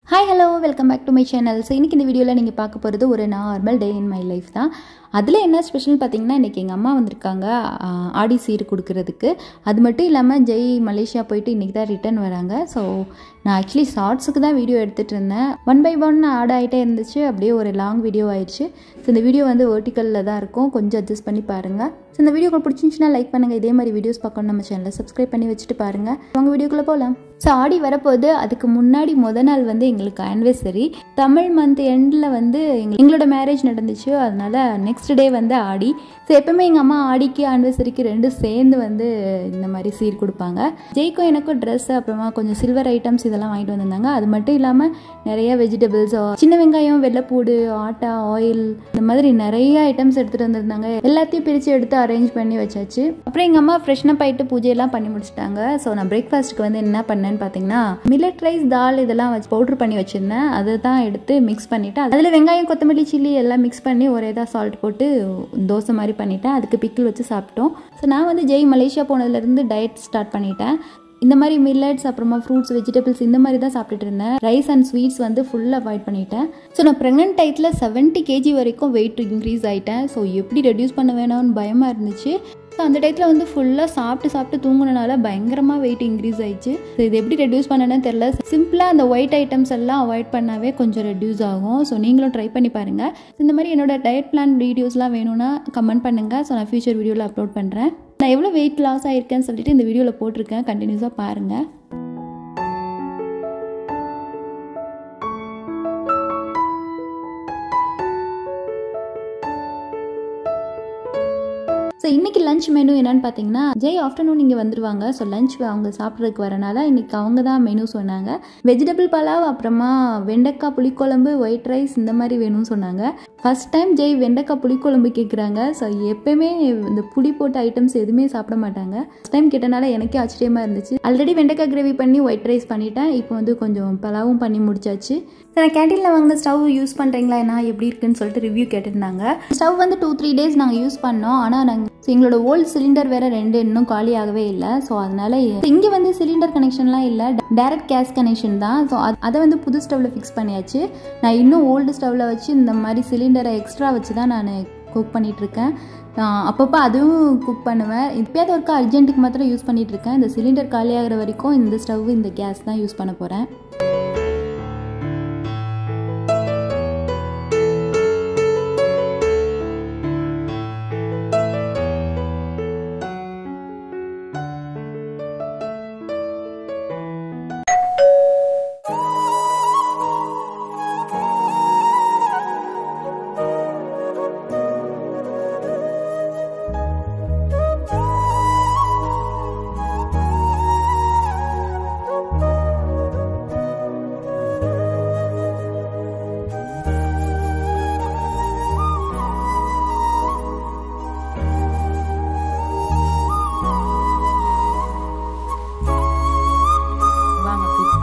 hi hello welcome back to my channel so இன்றைக்கி இந்த வீடியோவில் நீங்கள் பார்க்க போகிறது ஒரு normal day in my life தான் அதில் என்ன ஸ்பெஷல் பார்த்தீங்கன்னா இன்றைக்கி எங்கள் அம்மா வந்திருக்காங்க ஆஹ், ஆடி சீர் கொடுக்கறதுக்கு அது மட்டும் இல்லாமல் ஜெய் மலேசியா போயிட்டு இன்றைக்கி தான் ரிட்டர்ன் வராங்க ஸோ நான் ஆக்சுவலி ஷார்ட்ஸுக்கு தான் வீடியோ எடுத்துகிட்டு இருந்தேன் ஒன் பை ஒன் ஆட் ஆகிட்டே இருந்துச்சு அப்படியே ஒரு லாங் வீடியோ ஆயிடுச்சு ஸோ இந்த வீடியோ வந்து வேர்ட்டிக்கலில் தான் இருக்கும் கொஞ்சம் அட்ஜஸ்ட் பண்ணி பாருங்கள் ஸோ இந்த வீடியோ உங்களுக்கு பிடிச்சிருந்துச்சுன்னா லைக் பண்ணுங்கள் இதே மாதிரி வீடியோஸ் பார்க்கணும் நம்ம சேனலை சப்ஸ்கிரைப் பண்ணி வச்சுட்டு பாருங்கள் உங்கள் வீடியோக்குள்ளே போகலாம் ஸோ ஆடி வரப்போகுது அதுக்கு முன்னாடி முத நாள் வந்து எங்களுக்கு ஆனிவர்சரி தமிழ் மந்த் எண்டில் வந்து எங்க- எங்களோட மேரேஜ் நடந்துச்சு அதனால நெக்ஸ்ட் டே வந்து ஆடி ஸோ எப்பவுமே எங்கள் அம்மா ஆடிக்கு ஆனிவர்சரிக்கு ரெண்டும் சேர்ந்து வந்து இந்த மாதிரி சீர் கொடுப்பாங்க ஜெய்க்கும் எனக்கும் ட்ரெஸ் அப்புறமா கொஞ்சம் சில்வர் ஐட்டம்ஸ் இதெல்லாம் வாங்கிட்டு வந்திருந்தாங்க அது மட்டும் இல்லாமல் நிறைய வெஜிடபிள்ஸ் சின்ன வெங்காயம் வெள்ளைப்பூடு ஆட்டா ஆயில் இந்த மாதிரி நிறைய ஐட்டம்ஸ் எடுத்துகிட்டு வந்திருந்தாங்க எல்லாத்தையும் பிரித்து எடுத்து அரேஞ்ச் பண்ணி வச்சாச்சு அப்புறம் எங்கள் அம்மா ஃப்ரெஷ்னப் ஆகிட்டு பூஜையெல்லாம் பண்ணி முடிச்சிட்டாங்க ஸோ நான் பிரேக்ஃபாஸ்ட்டுக்கு வந்து என்ன பண்ணேன்னு பார்த்தீங்கன்னா மில்லட் ரைஸ் தால் இதெல்லாம் வச்சு பவுட்ரு பண்ணி வச்சுருந்தேன் அதை தான் எடுத்து மிக்ஸ் பண்ணிவிட்டு அதில் வெங்காயம் கொத்தமல்லி சில்லி எல்லாம் மிக்ஸ் பண்ணி ஒரே தான் சால்ட் போட்டு தோசை மாதிரி பண்ணிட்டேன் அதுக்கு பிக்கிள் வச்சு சாப்பிட்டோம் ஸோ நான் வந்து ஜெய் மலேசியா போனதுலேருந்து டயட் ஸ்டார்ட் பண்ணிட்டேன் இந்த மாதிரி மில்லட்ஸ் அப்புறமா ஃப்ரூட்ஸ் வெஜிடபிள்ஸ் இந்த மாதிரி தான் சாப்பிட்டுட்டு இருந்தேன் ரைஸ் அண்ட் ஸ்வீட்ஸ் வந்து ஃபுல்லாக அவாய்ட் பண்ணிட்டேன் ஸோ நான் ப்ரெக்னென்ட் டயத்தில் செவன்ட்டி கேஜி வரைக்கும் வெயிட் இன்க்ரீஸ் ஆகிட்டேன் ஸோ எப்படி ரெடியூஸ் பண்ண வேணாம்னு பயமாக இருந்துச்சு ஸோ அந்த டயத்தில் வந்து ஃபுல்லாக சாப்பிட்டு சாப்பிட்டு தூங்குனனால பயங்கரமாக வெயிட் இன்க்ரீஸ் ஆயிடுச்சு ஸோ இது எப்படி ரெடியூஸ் பண்ணனே தெரில சிம்பிளாக அந்த ஒயிட் ஐட்டம்ஸ் எல்லாம் அவாய்ட் பண்ணாவே கொஞ்சம் ரெடியூஸ் ஆகும் ஸோ நீங்களும் ட்ரை பண்ணி பாருங்கள் இந்த மாதிரி என்னோட டயட் பிளான் வீடியோஸ்லாம் வேணும்னா கமெண்ட் பண்ணுங்கள் ஸோ நான் ஃபியூச்சர் வீடியோவில் அப்லோட் பண்ணுறேன் நான் எவ்வளோ வெயிட் லாஸ் ஆயிருக்கேன்னு சொல்லிட்டு இந்த வீடியோவில் போட்டிருக்கேன் கண்டினியூஸாக பாருங்கள் ஸோ இன்றைக்கி லஞ்ச் மெனு என்னன்னு பார்த்தீங்கன்னா ஜெய் ஆஃப்டர்நூன் இங்கே வந்துருவாங்க ஸோ லஞ்ச் அவங்க சாப்பிட்றதுக்கு வரனால இன்னைக்கு அவங்க தான் மெனு சொன்னாங்க வெஜிடபிள் பலாவ் அப்புறமா வெண்டைக்காய் புளிக்குழம்பு ஒயிட் ரைஸ் இந்த மாதிரி வேணும்னு சொன்னாங்க ஃபர்ஸ்ட் டைம் ஜெய் வெண்டைக்காய் புளிக்குழம்பு கேட்குறாங்க ஸோ எப்பயுமே இந்த புளி போட்ட ஐட்டம்ஸ் எதுவுமே சாப்பிட மாட்டாங்க ஃபஸ்ட் டைம் கேட்டனால எனக்கே ஆச்சரியமாக இருந்துச்சு ஆல்ரெடி வெண்டைக்காய் கிரேவி பண்ணி ஒயிட் ரைஸ் பண்ணிட்டேன் இப்போ வந்து கொஞ்சம் பலாவும் பண்ணி முடிச்சாச்சு ஸோ நான் கேண்டீனில் வாங்கின ஸ்டவ் யூஸ் பண்ணுறீங்களா என்ன எப்படி இருக்குன்னு சொல்லிட்டு ரிவ்யூ கேட்டிருந்தாங்க ஸ்டவ் வந்து டூ த்ரீ டேஸ் நாங்கள் யூஸ் பண்ணோம் ஆனால் நாங்கள் ஸோ எங்களோட ஓல்டு சிலிண்டர் வேற ரெண்டு இன்னும் காலி ஆகவே இல்லை ஸோ அதனால இங்கே வந்து சிலிண்டர் கனெக்ஷன்லாம் இல்லை டைரக்ட் கேஸ் கனெக்ஷன் தான் ஸோ அதை வந்து புது ஸ்டவ்வில் ஃபிக்ஸ் பண்ணியாச்சு நான் இன்னும் ஓல்டு ஸ்டவ்வில் வச்சு இந்த மாதிரி சிலிண்டரை எக்ஸ்ட்ரா வச்சு தான் நான் குக் பண்ணிட்டு இருக்கேன் ஆஹ் அப்பப்போ அதுவும் குக் பண்ணுவேன் இப்போயாவது ஒருக்கா அர்ஜென்ட்டுக்கு மாத்திரம் யூஸ் பண்ணிட்டு இருக்கேன் இந்த சிலிண்டர் காலி ஆகிற வரைக்கும் இந்த ஸ்டவ் இந்த கேஸ் தான் யூஸ் பண்ண போகிறேன் வாங்க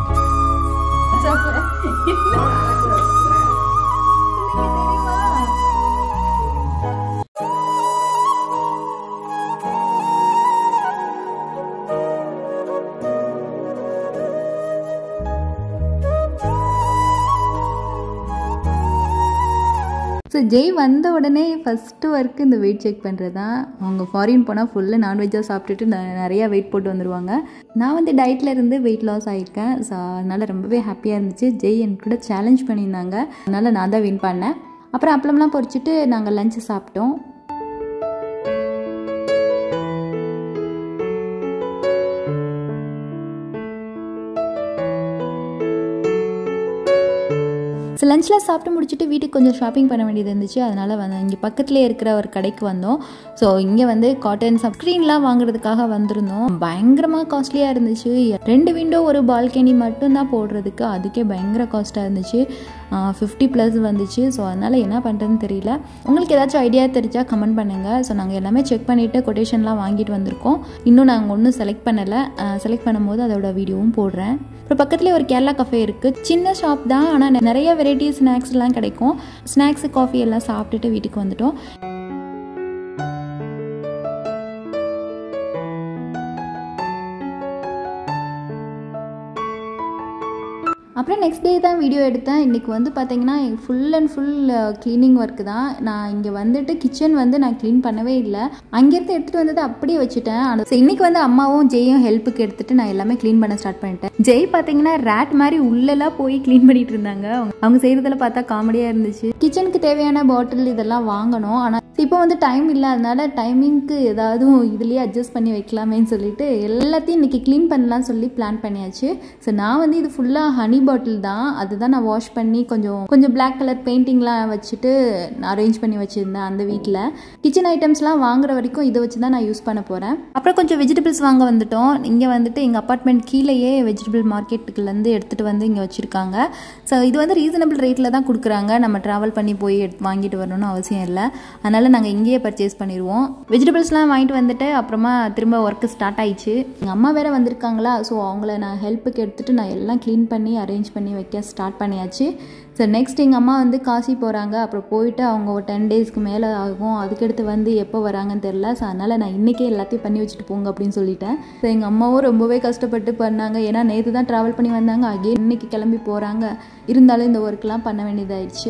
ஸோ ஜெய் வந்த உடனே ஃபஸ்ட்டு ஒர்க்கு இந்த வெயிட் செக் பண்ணுறது தான் அவங்க ஃபாரின் போனால் ஃபுல்லாக நான்வெஜ்ஜாக சாப்பிட்டுட்டு ந- நிறையா வெயிட் போட்டு வந்துடுவாங்க நான் வந்து டயட்டில் இருந்து வெயிட் லாஸ் ஆகியிருக்கேன் ஸோ அதனால் ரொம்பவே ஹாப்பியாக இருந்துச்சு ஜெய் என் கூட சேலஞ்ச் பண்ணியிருந்தாங்க அதனால் நான் தான் வின் பண்ணேன் அப்புறம் அப்பளம்லாம் பொரிச்சிட்டு நாங்கள் லஞ்சு சாப்பிட்டோம் ஸோ லஞ்சில் சாப்பிட்டு முடிச்சுட்டு வீட்டுக்கு கொஞ்சம் ஷாப்பிங் பண்ண வேண்டியது இருந்துச்சு அதனால் வந்து இங்கே பக்கத்துலேயே இருக்கிற ஒரு கடைக்கு வந்தோம் ஸோ இங்கே வந்து காட்டன் சப்ஸ்க்ரீன்லாம் வாங்குறதுக்காக வந்திருந்தோம் பயங்கரமாக காஸ்ட்லியாக இருந்துச்சு ரெண்டு விண்டோ ஒரு பால்கனி மட்டும்தான் போடுறதுக்கு அதுக்கே பயங்கர காஸ்ட்டாக இருந்துச்சு ஃபிஃப்டி ப்ளஸ் வந்துச்சு ஸோ அதனால் என்ன பண்ணுறதுன்னு தெரியல உங்களுக்கு ஏதாச்சும் ஐடியா தெரிஞ்சால் கமெண்ட் பண்ணுங்கள் ஸோ நாங்கள் எல்லாமே செக் பண்ணிவிட்டு கொட்டேஷன்லாம் வாங்கிட்டு வந்திருக்கோம் இன்னும் நாங்கள் ஒன்றும் செலக்ட் பண்ணலை செலக்ட் பண்ணும்போது அதோட வீடியோவும் போடுறேன் அப்புறம் பக்கத்துலேயே ஒரு கேரளா கஃபே இருக்குது சின்ன ஷாப் தான் ஆனால் நிறைய வெரைட்டி ஸ்நாக்ஸ்லாம் கிடைக்கும் ஸ்நாக்ஸு காஃபி எல்லாம் சாப்பிட்டுட்டு வீட்டுக்கு வந்துட்டோம் அப்புறம் நெக்ஸ்ட் டே தான் வீடியோ எடுத்தேன் இன்றைக்கி வந்து பார்த்தீங்கன்னா full and full cleaning work தான் நான் இங்கே வந்துட்டு கிச்சன் வந்து நான் க்ளீன் பண்ணவே இல்லை அங்கேருந்து எடுத்துகிட்டு வந்ததை அப்படியே வச்சுட்டேன் ஆனால் ஸோ இன்றைக்கி வந்து அம்மாவும் ஜெயும் ஹெல்ப்புக்கு எடுத்துகிட்டு நான் எல்லாமே க்ளீன் பண்ண ஸ்டார்ட் பண்ணிட்டேன் ஜெய் பார்த்தீங்கன்னா ரேட் மாதிரி உள்ளெல்லாம் போய் க்ளீன் பண்ணிட்டு இருந்தாங்க அவங்க அவங்க செய்கிறதுல பார்த்தா காமெடியாக இருந்துச்சு கிச்சனுக்கு தேவையான பாட்டில் இதெல்லாம் வாங்கணும் ஆனால் இப்போ வந்து டைம் இல்லாதனால டைமிங்க்கு ஏதாவது இதுலேயே அட்ஜஸ்ட் பண்ணி வைக்கலாமேன்னு சொல்லிட்டு எல்லாத்தையும் இன்றைக்கி க்ளீன் பண்ணலாம்னு சொல்லி பிளான் பண்ணியாச்சு ஸோ நான் வந்து இது ஃபுல்லாக ஹனி பாட்டில் தான் அதுதான் நான் வாஷ் பண்ணி கொஞ்சம் கொஞ்சம் பிளாக் கலர் பெயிண்டிங்லாம் வச்சுட்டு அரேஞ்ச் பண்ணி வச்சுருந்தேன் அந்த வீட்டில் கிச்சன் ஐட்டம்ஸ்லாம் வாங்குற வரைக்கும் இதை வச்சு தான் நான் யூஸ் பண்ண போகிறேன் அப்புறம் கொஞ்சம் வெஜிடபிள்ஸ் வாங்க வந்துட்டோம் இங்கே வந்துட்டு எங்கள் அப்பார்ட்மெண்ட் கீழேயே வெஜிடபிள் மார்க்கெட்டுக்குலேருந்து எடுத்துகிட்டு வந்து இங்கே வச்சுருக்காங்க ஸோ இது வந்து ரீசனபிள் ரேட்டில் தான் கொடுக்குறாங்க நம்ம ட்ராவல் பண்ணி போய் எடுத்து வாங்கிட்டு வரணும்னு அவசியம் இல்லை அதனால் நாங்கள் இங்கேயே பர்ச்சேஸ் பண்ணிடுவோம் வெஜிடபிள்ஸ்லாம் வாங்கிட்டு வந்துட்டு அப்புறமா திரும்ப ஒர்க்கு ஸ்டார்ட் ஆயிடுச்சு எங்கள் அம்மா வேறு வந்திருக்காங்களா ஸோ அவங்கள நான் ஹெல்ப்புக்கு எடுத்துகிட்டு நான் எல்லாம் க்ளீன் பண்ணி அரேஞ்ச் பண்ணி வைக்க ஸ்டார்ட் பண்ணியாச்சு ஸோ நெக்ஸ்ட் எங்கள் அம்மா வந்து காசி போகிறாங்க அப்புறம் போயிட்டு அவங்க ஒரு டென் டேஸ்க்கு மேலே ஆகும் அதுக்கடுத்து வந்து எப்போ வராங்கன்னு தெரில ஸோ அதனால் நான் இன்றைக்கே எல்லாத்தையும் பண்ணி வச்சுட்டு போங்க அப்படின்னு சொல்லிட்டேன் ஸோ எங்கள் அம்மாவும் ரொம்பவே கஷ்டப்பட்டு பண்ணாங்க ஏன்னா நேற்று தான் ட்ராவல் பண்ணி வந்தாங்க அகே இன்னைக்கு கிளம்பி போகிறாங்க இருந்தாலும் இந்த ஒர்க்லாம் பண்ண வேண்டியதாயிடுச்சு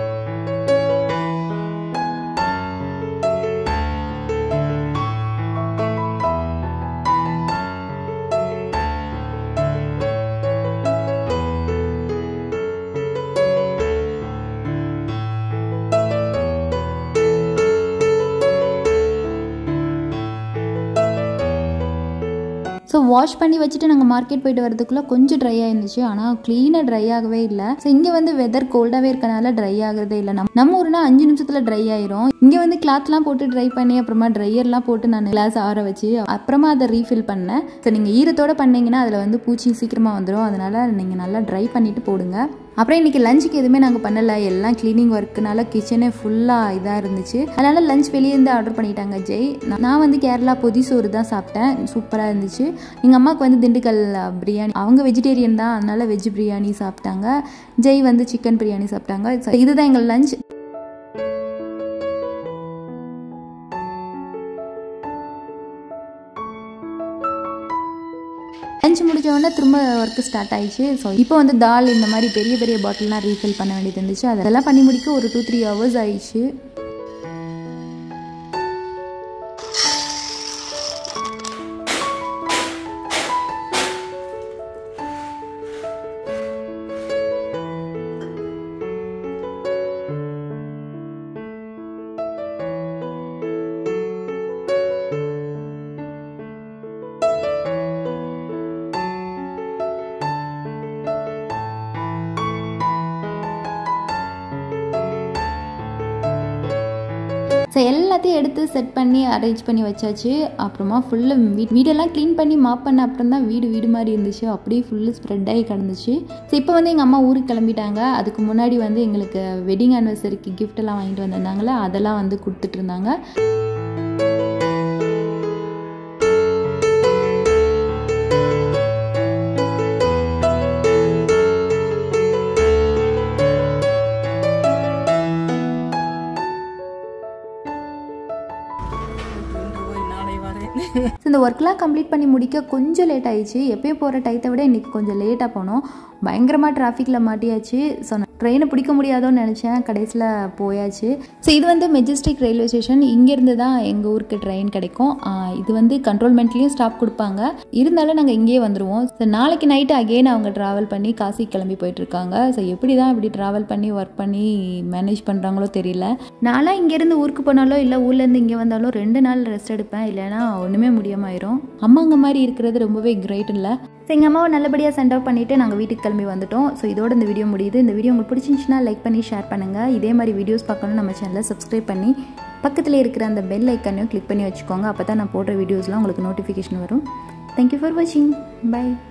ஸோ வாஷ் பண்ணி வச்சுட்டு நாங்கள் மார்க்கெட் போயிட்டு வரதுக்குள்ளே கொஞ்சம் ட்ரை ஆயிருந்துச்சு ஆனால் க்ளீனாக ட்ரை ஆகவே இல்லை ஸோ இங்கே வந்து வெதர் கோல்டாகவே இருக்கனால ட்ரை ஆகிறதே இல்லை நம்ம நம்ம ஊர்னா அஞ்சு நிமிஷத்தில் ட்ரை ஆயிரும் இங்கே வந்து கிளாத்லாம் போட்டு ட்ரை பண்ணி அப்புறமா ட்ரையர்லாம் போட்டு நான் கிளாஸ் ஆற வச்சு அப்புறமா அதை ரீஃபில் பண்ணேன் ஸோ நீங்கள் ஈரத்தோட பண்ணீங்கன்னா அதில் வந்து பூச்சி சீக்கிரமாக வந்துடும் அதனால் நீங்கள் நல்லா ட்ரை பண்ணிவிட்டு போடுங்க அப்புறம் இன்றைக்கி லஞ்சுக்கு எதுவுமே நாங்கள் பண்ணலை எல்லாம் க்ளீனிங் ஒர்க்குனால கிச்சனே ஃபுல்லாக இதாக இருந்துச்சு அதனால் லஞ்ச் வெளியே இருந்து ஆர்டர் பண்ணிட்டாங்க ஜெய் நான் வந்து கேரளா பொதி சோறு தான் சாப்பிட்டேன் சூப்பராக இருந்துச்சு எங்கள் அம்மாவுக்கு வந்து திண்டுக்கல் பிரியாணி அவங்க வெஜிடேரியன் தான் அதனால் வெஜ் பிரியாணி சாப்பிட்டாங்க ஜெய் வந்து சிக்கன் பிரியாணி சாப்பிட்டாங்க இதுதான் எங்கள் லஞ்ச் லஞ்ச் முடிஞ்ச உடனே திரும்ப ஒர்க்கு ஸ்டார்ட் ஆயிடுச்சு ஸோ இப்போ வந்து தால் இந்த மாதிரி பெரிய பெரிய பாட்டில்லாம் ரீஃபில் பண்ண வேண்டியது இருந்துச்சு அதெல்லாம் பண்ணி முடிக்க ஒரு டூ த்ரீ ஹவர்ஸ் ஆயிடுச்சு ஸோ எல்லாத்தையும் எடுத்து செட் பண்ணி அரேஞ்ச் பண்ணி வச்சாச்சு அப்புறமா ஃபுல்லு வீட் வீடெல்லாம் க்ளீன் பண்ணி மாப் பண்ண அப்புறம் தான் வீடு வீடு மாதிரி இருந்துச்சு அப்படியே ஃபுல்லு ஸ்ப்ரெட் ஆகி கிடந்துச்சு ஸோ இப்போ வந்து எங்கள் அம்மா ஊருக்கு கிளம்பிட்டாங்க அதுக்கு முன்னாடி வந்து எங்களுக்கு வெட்டிங் ஆனிவர்சரிக்கு gift எல்லாம் வாங்கிட்டு வந்திருந்தாங்களே அதெல்லாம் வந்து கொடுத்துட்டு இருந்தாங்க இன்று போய் நாளை வரேன் ஸோ இந்த ஒர்க்லாம் கம்ப்ளீட் பண்ணி முடிக்க கொஞ்சம் லேட் ஆயிடுச்சு எப்பயும் போகிற டைத்தை விட இன்றைக்கி கொஞ்சம் லேட்டாக போனோம் பயங்கரமாக டிராஃபிக்கில் மாட்டியாச்சு ஸோ நான் ட்ரெயினை பிடிக்க முடியாதோன்னு நினச்சேன் கடைசியில் போயாச்சு ஸோ இது வந்து மெஜஸ்டிக் ரயில்வே ஸ்டேஷன் இங்கேருந்து தான் எங்கள் ஊருக்கு ட்ரெயின் கிடைக்கும் ஆஹ் இது வந்து கண்ட்ரோல்மெண்ட்லேயும் ஸ்டாப் கொடுப்பாங்க இருந்தாலும் நாங்கள் இங்கேயே வந்துடுவோம் ஸோ நாளைக்கு நைட்டு அகெயின் அவங்க ட்ராவல் பண்ணி காசி கிளம்பி போயிட்டுருக்காங்க ஸோ எப்படி தான் இப்படி ட்ராவல் பண்ணி ஒர்க் பண்ணி மேனேஜ் பண்ணுறாங்களோ தெரியல நான்லாம் இங்கேருந்து ஊருக்கு போனாலோ இல்லை ஊர்லேருந்து இங்கே வந்தாலும் ரெண்டு நாள் ரெஸ்ட் எடுப்பேன் இல்லைன்னா ஒன்றுமே முடியாம ஆயிரும் அம்மாங்க மாதிரி இருக்கிறது ரொம்பவே கிரேட் இல்லை ஸோ எங்கள் அம்மாவை நல்லபடியாக சென்ட் அவுட் பண்ணிவிட்டு நாங்கள் வீட்டுக்கு கிளம்பி வந்துட்டோம் ஸோ இதோட இந்த வீடியோ முடியுது இந்த வீடியோ உங்களுக்கு பிடிச்சிருந்துச்சுன்னா லைக் பண்ணி ஷேர் பண்ணுங்கள் இதே மாதிரி வீடியோஸ் பார்க்கணும் நம்ம சேனலை சப்ஸ்கிரைப் பண்ணி பக்கத்தில் இருக்கிற அந்த பெல் ஐக்கனையும் கிளிக் பண்ணி வச்சுக்கோங்க அப்போ தான் நான் போடுற வீடியோஸ்லாம் உங்களுக்கு நோட்டிஃபிகேஷன் வரும் தேங்க்யூ ஃபார் வாட்சிங் பை